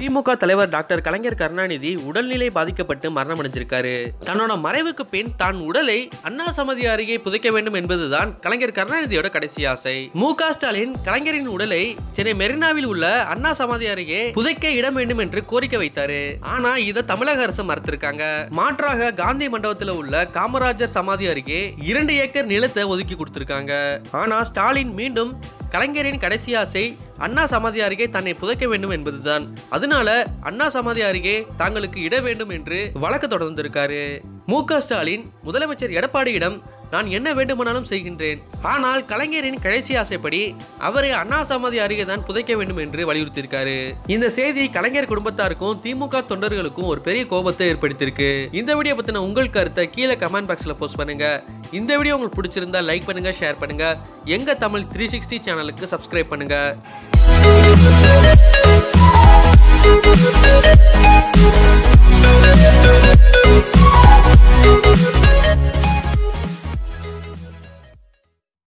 திமுக தலைவர் டாக்டர் கலைஞர் கருணாநிதி உடல்நிலை பாதிக்கப்பட்டு மரணம் அடைஞ்சிருக்காரு தன்னோட மறைவுக்கு பின் தான் உடலை அண்ணா சமாதி அருகே புதைக்க வேண்டும் என்பதுதான் கலைஞர் கருணாநிதியோட கடைசி ஆசை மு க ஸ்டாலின் கலைஞரின் உடலை சென்னை மெரினாவில் உள்ள அண்ணா சமாதி அருகே புதைக்க இடம் வேண்டும் என்று கோரிக்கை வைத்தாரு ஆனா இதை தமிழக அரசு மறுத்திருக்காங்க மாற்றாக காந்தி மண்டபத்தில் உள்ள காமராஜர் சமாதி அருகே இரண்டு ஏக்கர் நிலத்தை ஒதுக்கி கொடுத்திருக்காங்க ஆனா ஸ்டாலின் மீண்டும் கலைஞரின் கடைசி ஆசை அண்ணா சமாதி அருகே தன்னை புதைக்க வேண்டும் என்பதுதான் அதனால அண்ணா சமாதி அருகே தாங்களுக்கு இட வேண்டும் என்று வழக்கு தொடர்ந்திருக்காரு மு க ஸ்டாலின் முதலமைச்சர் எடப்பாடியிடம் நான் என்ன வேண்டுமானாலும் செய்கின்றேன் ஆனால் கலைஞரின் கடைசி ஆசைப்படி அவரை அண்ணா சமாதி அருகே தான் புதைக்க வேண்டும் என்று வலியுறுத்தியிருக்காரு இந்த செய்தி கலைஞர் குடும்பத்தாருக்கும் திமுக தொண்டர்களுக்கும் ஒரு பெரிய கோபத்தை ஏற்படுத்தியிருக்கு இந்த வீடியோ பத்தின உங்கள் கருத்தை கீழே கமெண்ட் பாக்ஸ்ல போஸ்ட் பண்ணுங்க இந்த வீடியோ உங்களுக்கு பிடிச்சிருந்தா லைக் பண்ணுங்க ஷேர் பண்ணுங்க எங்க தமிழ் த்ரீ சிக்ஸ்டி சேனலுக்கு சப்ஸ்கிரைப் பண்ணுங்க